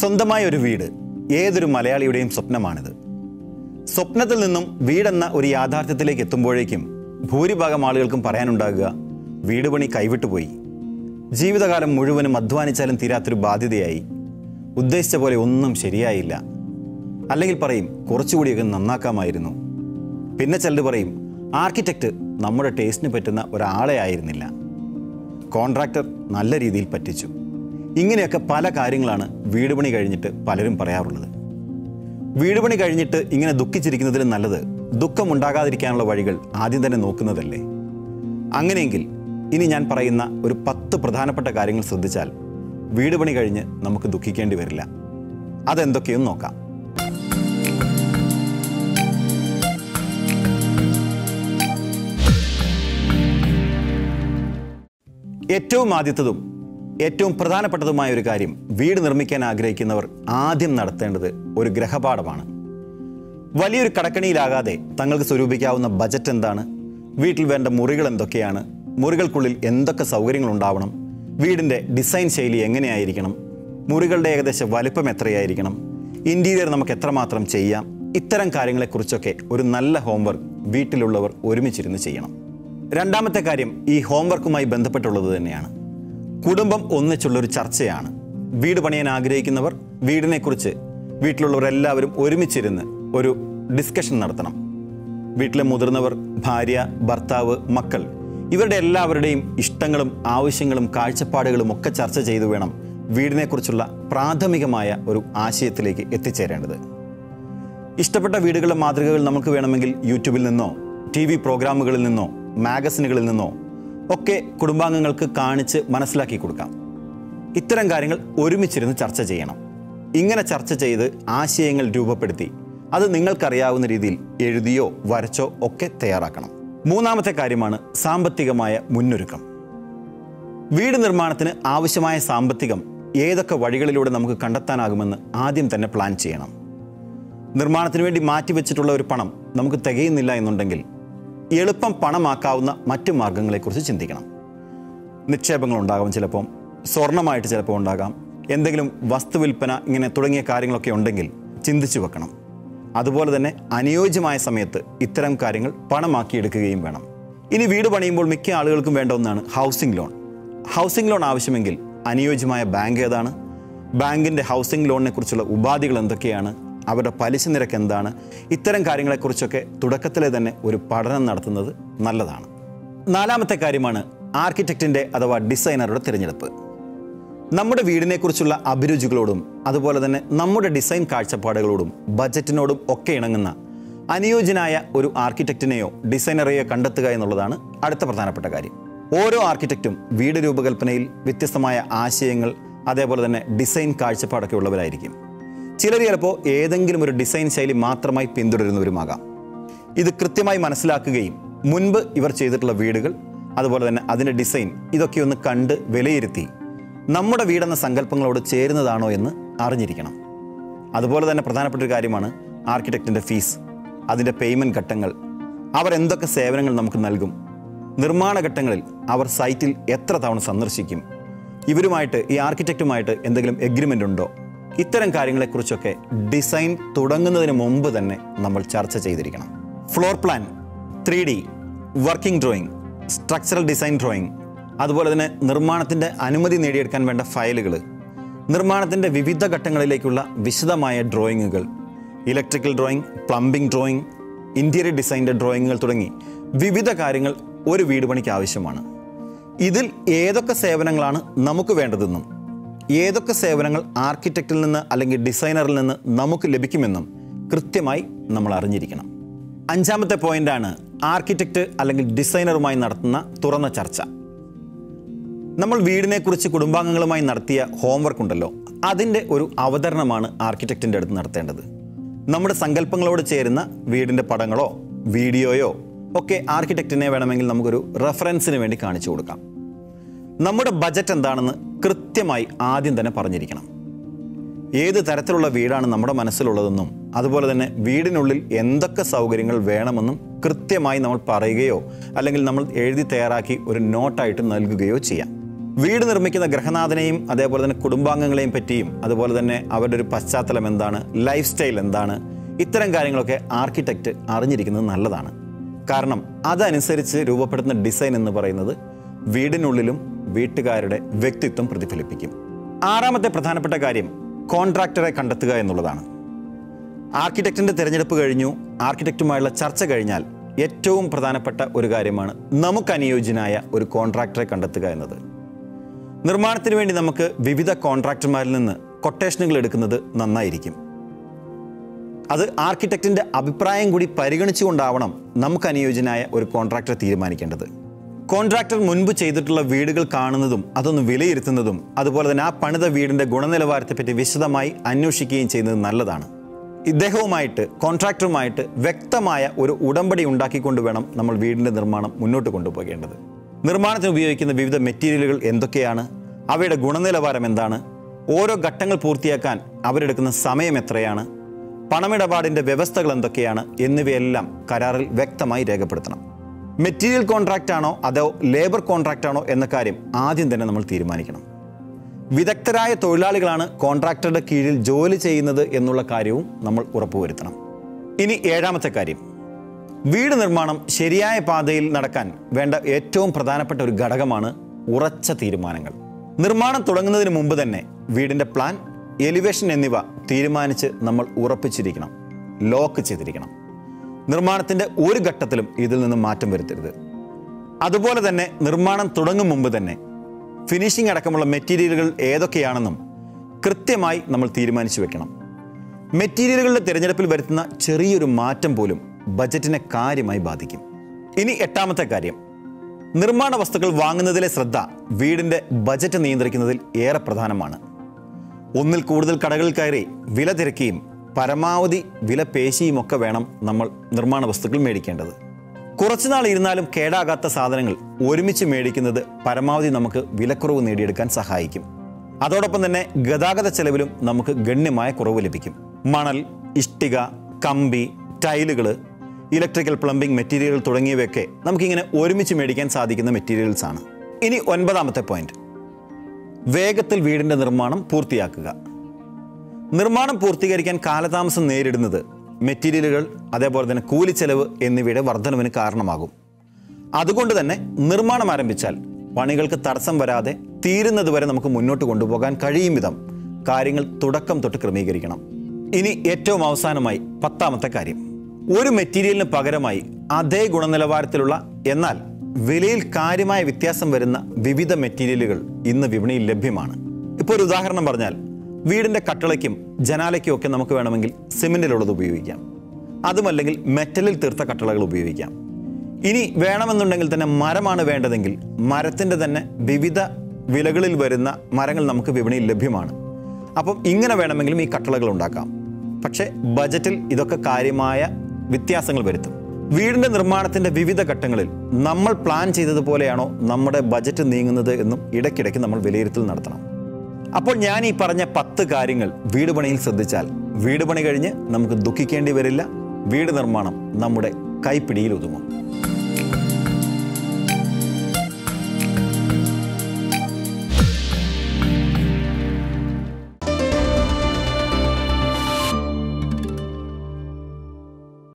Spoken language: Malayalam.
സ്വന്തമായ ഒരു വീട് ഏതൊരു മലയാളിയുടെയും സ്വപ്നമാണിത് സ്വപ്നത്തിൽ നിന്നും വീടെന്ന ഒരു യാഥാർത്ഥ്യത്തിലേക്ക് എത്തുമ്പോഴേക്കും ഭൂരിഭാഗം ആളുകൾക്കും പറയാനുണ്ടാകുക വീട് പണി കൈവിട്ടുപോയി ജീവിതകാലം മുഴുവനും അധ്വാനിച്ചാലും തീരാത്തൊരു ബാധ്യതയായി ഉദ്ദേശിച്ച പോലെ ഒന്നും ശരിയായില്ല അല്ലെങ്കിൽ പറയും കുറച്ചുകൂടിയൊക്കെ നന്നാക്കാമായിരുന്നു പിന്നെ ചിലർ പറയും ആർക്കിടെക്റ്റ് നമ്മുടെ ടേസ്റ്റിന് പറ്റുന്ന ഒരാളെ ആയിരുന്നില്ല കോൺട്രാക്ടർ നല്ല രീതിയിൽ പറ്റിച്ചു ഇങ്ങനെയൊക്കെ പല കാര്യങ്ങളാണ് വീട് പണി കഴിഞ്ഞിട്ട് പലരും പറയാറുള്ളത് വീട് പണി കഴിഞ്ഞിട്ട് ഇങ്ങനെ ദുഃഖിച്ചിരിക്കുന്നതിലും നല്ലത് ദുഃഖമുണ്ടാകാതിരിക്കാനുള്ള വഴികൾ ആദ്യം തന്നെ നോക്കുന്നതല്ലേ അങ്ങനെയെങ്കിൽ ഇനി ഞാൻ പറയുന്ന ഒരു പത്ത് പ്രധാനപ്പെട്ട കാര്യങ്ങൾ ശ്രദ്ധിച്ചാൽ വീട് പണി കഴിഞ്ഞ് നമുക്ക് ദുഃഖിക്കേണ്ടി വരില്ല അതെന്തൊക്കെയും നോക്കാം ഏറ്റവും ആദ്യത്തതും ഏറ്റവും പ്രധാനപ്പെട്ടതുമായ ഒരു കാര്യം വീട് നിർമ്മിക്കാൻ ആഗ്രഹിക്കുന്നവർ ആദ്യം നടത്തേണ്ടത് ഒരു ഗ്രഹപാഠമാണ് വലിയൊരു കടക്കണിയിലാകാതെ തങ്ങൾക്ക് സ്വരൂപിക്കാവുന്ന ബജറ്റ് എന്താണ് വീട്ടിൽ വേണ്ട മുറികൾ എന്തൊക്കെയാണ് മുറികൾക്കുള്ളിൽ എന്തൊക്കെ സൗകര്യങ്ങൾ ഉണ്ടാവണം വീടിൻ്റെ ഡിസൈൻ ശൈലി എങ്ങനെയായിരിക്കണം മുറികളുടെ ഏകദേശ വലിപ്പം എത്രയായിരിക്കണം ഇൻറ്റീരിയർ നമുക്ക് എത്രമാത്രം ചെയ്യാം ഇത്തരം കാര്യങ്ങളെക്കുറിച്ചൊക്കെ ഒരു നല്ല ഹോംവർക്ക് വീട്ടിലുള്ളവർ ഒരുമിച്ചിരുന്ന് ചെയ്യണം രണ്ടാമത്തെ കാര്യം ഈ ഹോംവർക്കുമായി ബന്ധപ്പെട്ടുള്ളത് തന്നെയാണ് കുടുംബം ഒന്നിച്ചുള്ളൊരു ചർച്ചയാണ് വീട് പണിയാൻ ആഗ്രഹിക്കുന്നവർ വീടിനെക്കുറിച്ച് വീട്ടിലുള്ളവരെല്ലാവരും ഒരുമിച്ചിരുന്ന് ഒരു ഡിസ്കഷൻ നടത്തണം വീട്ടിലെ മുതിർന്നവർ ഭാര്യ ഭർത്താവ് മക്കൾ ഇവരുടെ എല്ലാവരുടെയും ഇഷ്ടങ്ങളും ആവശ്യങ്ങളും കാഴ്ചപ്പാടുകളും ഒക്കെ ചർച്ച ചെയ്തു വേണം വീടിനെക്കുറിച്ചുള്ള പ്രാഥമികമായ ഒരു ആശയത്തിലേക്ക് എത്തിച്ചേരേണ്ടത് ഇഷ്ടപ്പെട്ട വീടുകളുടെ മാതൃകകൾ നമുക്ക് വേണമെങ്കിൽ യൂട്യൂബിൽ നിന്നോ ടി വി പ്രോഗ്രാമുകളിൽ നിന്നോ മാഗസിനുകളിൽ നിന്നോ ഒക്കെ കുടുംബാംഗങ്ങൾക്ക് കാണിച്ച് മനസ്സിലാക്കി കൊടുക്കാം ഇത്തരം കാര്യങ്ങൾ ഒരുമിച്ചിരുന്ന് ചർച്ച ചെയ്യണം ഇങ്ങനെ ചർച്ച ചെയ്ത് ആശയങ്ങൾ രൂപപ്പെടുത്തി അത് നിങ്ങൾക്കറിയാവുന്ന രീതിയിൽ എഴുതിയോ വരച്ചോ ഒക്കെ തയ്യാറാക്കണം മൂന്നാമത്തെ കാര്യമാണ് സാമ്പത്തികമായ മുന്നൊരുക്കം വീട് നിർമ്മാണത്തിന് ആവശ്യമായ സാമ്പത്തികം ഏതൊക്കെ വഴികളിലൂടെ നമുക്ക് കണ്ടെത്താനാകുമെന്ന് ആദ്യം തന്നെ പ്ലാൻ ചെയ്യണം നിർമ്മാണത്തിന് വേണ്ടി മാറ്റിവെച്ചിട്ടുള്ള ഒരു പണം നമുക്ക് തികയുന്നില്ല എന്നുണ്ടെങ്കിൽ എളുപ്പം പണമാക്കാവുന്ന മറ്റു മാർഗങ്ങളെക്കുറിച്ച് ചിന്തിക്കണം നിക്ഷേപങ്ങൾ ഉണ്ടാകാം ചിലപ്പം സ്വർണമായിട്ട് ചിലപ്പോൾ ഉണ്ടാകാം എന്തെങ്കിലും വസ്തുവിൽപ്പന ഇങ്ങനെ തുടങ്ങിയ കാര്യങ്ങളൊക്കെ ഉണ്ടെങ്കിൽ ചിന്തിച്ചു വെക്കണം അതുപോലെ തന്നെ അനുയോജ്യമായ സമയത്ത് ഇത്തരം കാര്യങ്ങൾ പണമാക്കിയെടുക്കുകയും വേണം ഇനി വീട് പണിയുമ്പോൾ മിക്ക ആളുകൾക്കും വേണ്ട ഒന്നാണ് ഹൗസിംഗ് ലോൺ ഹൗസിംഗ് ലോൺ ആവശ്യമെങ്കിൽ അനുയോജ്യമായ ബാങ്ക് ഏതാണ് ബാങ്കിൻ്റെ ഹൗസിംഗ് ലോണിനെ കുറിച്ചുള്ള ഉപാധികൾ എന്തൊക്കെയാണ് അവരുടെ പലിശ നിരക്ക് എന്താണ് ഇത്തരം കാര്യങ്ങളെക്കുറിച്ചൊക്കെ തുടക്കത്തിലെ തന്നെ ഒരു പഠനം നടത്തുന്നത് നല്ലതാണ് നാലാമത്തെ കാര്യമാണ് ആർക്കിടെക്റ്റിൻ്റെ അഥവാ ഡിസൈനറുടെ തിരഞ്ഞെടുപ്പ് നമ്മുടെ വീടിനെക്കുറിച്ചുള്ള അഭിരുചികളോടും അതുപോലെ തന്നെ നമ്മുടെ ഡിസൈൻ കാഴ്ചപ്പാടുകളോടും ബജറ്റിനോടും ഒക്കെ ഇണങ്ങുന്ന അനുയോജ്യനായ ഒരു ആർക്കിടെക്റ്റിനെയോ ഡിസൈനറെയോ കണ്ടെത്തുക എന്നുള്ളതാണ് അടുത്ത പ്രധാനപ്പെട്ട കാര്യം ഓരോ ആർക്കിടെക്റ്റും വീട് രൂപകൽപ്പനയിൽ വ്യത്യസ്തമായ ആശയങ്ങൾ അതേപോലെ തന്നെ ഡിസൈൻ കാഴ്ചപ്പാടൊക്കെ ഉള്ളവരായിരിക്കും ചിലർ ചിലപ്പോൾ ഏതെങ്കിലും ഒരു ഡിസൈൻ ശൈലി മാത്രമായി പിന്തുടരുന്നവരുമാകാം ഇത് കൃത്യമായി മനസ്സിലാക്കുകയും മുൻപ് ഇവർ ചെയ്തിട്ടുള്ള വീടുകൾ അതുപോലെ തന്നെ അതിൻ്റെ ഡിസൈൻ ഇതൊക്കെ ഒന്ന് കണ്ട് വിലയിരുത്തി നമ്മുടെ വീടെന്ന സങ്കല്പങ്ങളോട് ചേരുന്നതാണോ എന്ന് അറിഞ്ഞിരിക്കണം അതുപോലെ തന്നെ പ്രധാനപ്പെട്ട ഒരു കാര്യമാണ് ആർക്കിടെക്റ്റിൻ്റെ ഫീസ് അതിൻ്റെ പേയ്മെൻറ്റ് ഘട്ടങ്ങൾ അവർ എന്തൊക്കെ സേവനങ്ങൾ നമുക്ക് നൽകും നിർമ്മാണ ഘട്ടങ്ങളിൽ അവർ സൈറ്റിൽ എത്ര തവണ സന്ദർശിക്കും ഇവരുമായിട്ട് ഈ ആർക്കിടെക്റ്റുമായിട്ട് എന്തെങ്കിലും എഗ്രിമെൻ്റ് ഉണ്ടോ ഇത്തരം കാര്യങ്ങളെക്കുറിച്ചൊക്കെ ഡിസൈൻ തുടങ്ങുന്നതിന് മുമ്പ് തന്നെ നമ്മൾ ചർച്ച ചെയ്തിരിക്കണം floor plan three D working drawing structural design drawing അതുപോലെ തന്നെ നിർമ്മാണത്തിൻ്റെ അനുമതി നേടിയെടുക്കാൻ വേണ്ട ഫയലുകൾ നിർമ്മാണത്തിൻ്റെ വിവിധ ഘട്ടങ്ങളിലേക്കുള്ള വിശദമായ ഡ്രോയിങ്ങുകൾ electrical drawing plumbing drawing interior ഡിസൈൻ്റെ ഡ്രോയിങ്ങുകൾ തുടങ്ങി വിവിധ കാര്യങ്ങൾ ഒരു വീട് പണിക്ക് ആവശ്യമാണ് ഇതിൽ ഏതൊക്കെ സേവനങ്ങളാണ് നമുക്ക് വേണ്ടതെന്നും ഏതൊക്കെ സേവനങ്ങൾ ആർക്കിടെക്റ്റിൽ നിന്ന് അല്ലെങ്കിൽ ഡിസൈനറിൽ നിന്ന് നമുക്ക് ലഭിക്കുമെന്നും കൃത്യമായി നമ്മൾ അറിഞ്ഞിരിക്കണം അഞ്ചാമത്തെ പോയിന്റാണ് ആർക്കിടെക്റ്റ് അല്ലെങ്കിൽ ഡിസൈനറുമായി നടത്തുന്ന തുറന്ന ചർച്ച നമ്മൾ വീടിനെക്കുറിച്ച് കുടുംബാംഗങ്ങളുമായി നടത്തിയ ഹോംവർക്ക് ഉണ്ടല്ലോ അതിൻ്റെ ഒരു അവതരണമാണ് ആർക്കിടെക്റ്റിൻ്റെ അടുത്ത് നടത്തേണ്ടത് നമ്മുടെ സങ്കല്പങ്ങളോട് ചേരുന്ന വീടിൻ്റെ പടങ്ങളോ വീഡിയോയോ ഒക്കെ ആർക്കിടെക്റ്റിനെ വേണമെങ്കിൽ നമുക്കൊരു റെഫറൻസിന് വേണ്ടി കാണിച്ചു കൊടുക്കാം നമ്മുടെ ബജറ്റ് എന്താണെന്ന് കൃത്യമായി ആദ്യം തന്നെ പറഞ്ഞിരിക്കണം ഏത് തരത്തിലുള്ള വീടാണ് നമ്മുടെ മനസ്സിലുള്ളതെന്നും അതുപോലെ തന്നെ വീടിനുള്ളിൽ എന്തൊക്കെ സൗകര്യങ്ങൾ വേണമെന്നും കൃത്യമായി നമ്മൾ പറയുകയോ അല്ലെങ്കിൽ നമ്മൾ എഴുതി തയ്യാറാക്കി ഒരു നോട്ടായിട്ട് നൽകുകയോ ചെയ്യാം വീട് നിർമ്മിക്കുന്ന ഗ്രഹനാഥനെയും അതേപോലെ തന്നെ കുടുംബാംഗങ്ങളെയും പറ്റിയും അതുപോലെ തന്നെ അവരുടെ ഒരു പശ്ചാത്തലം എന്താണ് ലൈഫ് സ്റ്റൈൽ എന്താണ് ഇത്തരം കാര്യങ്ങളൊക്കെ ആർക്കിടെക്റ്റ് അറിഞ്ഞിരിക്കുന്നത് നല്ലതാണ് കാരണം അതനുസരിച്ച് രൂപപ്പെടുത്തുന്ന ഡിസൈൻ എന്ന് പറയുന്നത് വീടിനുള്ളിലും വീട്ടുകാരുടെ വ്യക്തിത്വം പ്രതിഫലിപ്പിക്കും ആറാമത്തെ പ്രധാനപ്പെട്ട കാര്യം കോൺട്രാക്ടറെ കണ്ടെത്തുക എന്നുള്ളതാണ് ആർക്കിടെക്റ്റിൻ്റെ തിരഞ്ഞെടുപ്പ് കഴിഞ്ഞു ആർക്കിടെക്റ്റുമായുള്ള ചർച്ച കഴിഞ്ഞാൽ ഏറ്റവും പ്രധാനപ്പെട്ട ഒരു കാര്യമാണ് നമുക്ക് അനുയോജ്യനായ ഒരു കോൺട്രാക്ടറെ കണ്ടെത്തുക എന്നത് നിർമ്മാണത്തിന് വേണ്ടി നമുക്ക് വിവിധ കോൺട്രാക്ടർമാരിൽ നിന്ന് കൊട്ടേഷനുകൾ എടുക്കുന്നത് നന്നായിരിക്കും അത് ആർക്കിടെക്റ്റിൻ്റെ അഭിപ്രായം കൂടി പരിഗണിച്ചുകൊണ്ടാവണം നമുക്ക് അനുയോജ്യനായ ഒരു കോൺട്രാക്ടറെ തീരുമാനിക്കേണ്ടത് കോൺട്രാക്ടർ മുൻപ് ചെയ്തിട്ടുള്ള വീടുകൾ കാണുന്നതും അതൊന്ന് വിലയിരുത്തുന്നതും അതുപോലെ തന്നെ ആ പണിത വീടിൻ്റെ ഗുണനിലവാരത്തെപ്പറ്റി വിശദമായി അന്വേഷിക്കുകയും ചെയ്യുന്നത് നല്ലതാണ് ഇദ്ദേഹവുമായിട്ട് കോൺട്രാക്ടറുമായിട്ട് വ്യക്തമായ ഒരു ഉടമ്പടി ഉണ്ടാക്കിക്കൊണ്ട് വേണം നമ്മൾ വീടിൻ്റെ നിർമ്മാണം മുന്നോട്ട് കൊണ്ടുപോകേണ്ടത് നിർമ്മാണത്തിന് ഉപയോഗിക്കുന്ന വിവിധ മെറ്റീരിയലുകൾ എന്തൊക്കെയാണ് അവയുടെ ഗുണനിലവാരം എന്താണ് ഓരോ ഘട്ടങ്ങൾ പൂർത്തിയാക്കാൻ അവരെടുക്കുന്ന സമയം എത്രയാണ് പണമിടപാടിൻ്റെ വ്യവസ്ഥകൾ എന്തൊക്കെയാണ് എന്നിവയെല്ലാം കരാറിൽ വ്യക്തമായി രേഖപ്പെടുത്തണം മെറ്റീരിയൽ കോൺട്രാക്റ്റ് ആണോ അതോ ലേബർ കോൺട്രാക്റ്റ് ആണോ എന്ന കാര്യം ആദ്യം തന്നെ നമ്മൾ തീരുമാനിക്കണം വിദഗ്ധരായ തൊഴിലാളികളാണ് കോൺട്രാക്ടറുടെ കീഴിൽ ജോലി ചെയ്യുന്നത് എന്നുള്ള കാര്യവും നമ്മൾ ഉറപ്പുവരുത്തണം ഇനി ഏഴാമത്തെ കാര്യം വീട് നിർമ്മാണം ശരിയായ പാതയിൽ നടക്കാൻ വേണ്ട ഏറ്റവും പ്രധാനപ്പെട്ട ഒരു ഘടകമാണ് ഉറച്ച തീരുമാനങ്ങൾ നിർമ്മാണം തുടങ്ങുന്നതിന് മുമ്പ് തന്നെ വീടിൻ്റെ പ്ലാൻ എലിവേഷൻ എന്നിവ തീരുമാനിച്ച് നമ്മൾ ഉറപ്പിച്ചിരിക്കണം ലോക്ക് ചെയ്തിരിക്കണം നിർമ്മാണത്തിൻ്റെ ഒരു ഘട്ടത്തിലും ഇതിൽ നിന്ന് മാറ്റം വരുത്തരുത് അതുപോലെ തന്നെ നിർമ്മാണം തുടങ്ങും മുമ്പ് തന്നെ ഫിനിഷിംഗ് അടക്കമുള്ള മെറ്റീരിയലുകൾ ഏതൊക്കെയാണെന്നും കൃത്യമായി നമ്മൾ തീരുമാനിച്ചു വെക്കണം മെറ്റീരിയലുകളുടെ തിരഞ്ഞെടുപ്പിൽ വരുത്തുന്ന ചെറിയൊരു മാറ്റം പോലും ബജറ്റിനെ കാര്യമായി ബാധിക്കും ഇനി എട്ടാമത്തെ കാര്യം നിർമ്മാണ വസ്തുക്കൾ വാങ്ങുന്നതിലെ ശ്രദ്ധ വീടിൻ്റെ ബജറ്റ് നിയന്ത്രിക്കുന്നതിൽ ഏറെ പ്രധാനമാണ് ഒന്നിൽ കൂടുതൽ കടകളിൽ കയറി വില തിരക്കിയും പരമാവധി വില പേശിയും ഒക്കെ വേണം നമ്മൾ നിർമ്മാണ വസ്തുക്കൾ മേടിക്കേണ്ടത് കുറച്ചുനാൾ ഇരുന്നാലും കേടാകാത്ത സാധനങ്ങൾ ഒരുമിച്ച് മേടിക്കുന്നത് പരമാവധി നമുക്ക് വിലക്കുറവ് നേടിയെടുക്കാൻ സഹായിക്കും അതോടൊപ്പം തന്നെ ഗതാഗത ചെലവിലും നമുക്ക് ഗണ്യമായ കുറവ് ലഭിക്കും മണൽ ഇഷ്ടിക കമ്പി ടൈലുകൾ ഇലക്ട്രിക്കൽ പ്ലംബിംഗ് മെറ്റീരിയലുകൾ തുടങ്ങിയവയൊക്കെ നമുക്കിങ്ങനെ ഒരുമിച്ച് മേടിക്കാൻ സാധിക്കുന്ന മെറ്റീരിയൽസ് ആണ് ഇനി ഒൻപതാമത്തെ പോയിന്റ് വേഗത്തിൽ വീടിൻ്റെ നിർമ്മാണം പൂർത്തിയാക്കുക നിർമ്മാണം പൂർത്തീകരിക്കാൻ കാലതാമസം നേരിടുന്നത് മെറ്റീരിയലുകൾ അതേപോലെ തന്നെ കൂലിച്ചെലവ് എന്നിവയുടെ വർധനവിന് കാരണമാകും അതുകൊണ്ട് തന്നെ നിർമ്മാണം ആരംഭിച്ചാൽ പണികൾക്ക് തടസ്സം വരാതെ തീരുന്നത് വരെ നമുക്ക് മുന്നോട്ട് കൊണ്ടുപോകാൻ കഴിയും വിധം കാര്യങ്ങൾ തുടക്കം തൊട്ട് ക്രമീകരിക്കണം ഇനി ഏറ്റവും അവസാനമായി പത്താമത്തെ കാര്യം ഒരു മെറ്റീരിയലിന് പകരമായി അതേ ഗുണനിലവാരത്തിലുള്ള എന്നാൽ വിലയിൽ കാര്യമായ വ്യത്യാസം വരുന്ന വിവിധ മെറ്റീരിയലുകൾ ഇന്ന് വിപണിയിൽ ലഭ്യമാണ് ഇപ്പോൾ ഒരു ഉദാഹരണം പറഞ്ഞാൽ വീടിൻ്റെ കട്ടളയ്ക്കും ജനാലയ്ക്കും ഒക്കെ നമുക്ക് വേണമെങ്കിൽ സിമെൻറ്റിലുള്ളത് ഉപയോഗിക്കാം അതുമല്ലെങ്കിൽ മെറ്റലിൽ തീർത്ത കട്ടളകൾ ഉപയോഗിക്കാം ഇനി വേണമെന്നുണ്ടെങ്കിൽ തന്നെ മരമാണ് വേണ്ടതെങ്കിൽ മരത്തിൻ്റെ തന്നെ വിവിധ വിലകളിൽ വരുന്ന മരങ്ങൾ നമുക്ക് വിപണിയിൽ ലഭ്യമാണ് അപ്പം ഇങ്ങനെ വേണമെങ്കിലും ഈ കട്ടളകൾ ഉണ്ടാക്കാം പക്ഷേ ബജറ്റിൽ ഇതൊക്കെ കാര്യമായ വ്യത്യാസങ്ങൾ വരുത്തും വീടിൻ്റെ നിർമ്മാണത്തിൻ്റെ വിവിധ ഘട്ടങ്ങളിൽ നമ്മൾ പ്ലാൻ ചെയ്തതുപോലെയാണോ നമ്മുടെ ബജറ്റ് നീങ്ങുന്നത് എന്നും ഇടയ്ക്കിടയ്ക്ക് നമ്മൾ വിലയിരുത്തൽ നടത്തണം അപ്പോൾ ഞാൻ ഈ പറഞ്ഞ പത്ത് കാര്യങ്ങൾ വീട് പണിയിൽ ശ്രദ്ധിച്ചാൽ വീട് പണി കഴിഞ്ഞ് നമുക്ക് ദുഃഖിക്കേണ്ടി വരില്ല വീട് നിർമ്മാണം നമ്മുടെ കൈപ്പിടിയിൽ ഒതുങ്ങും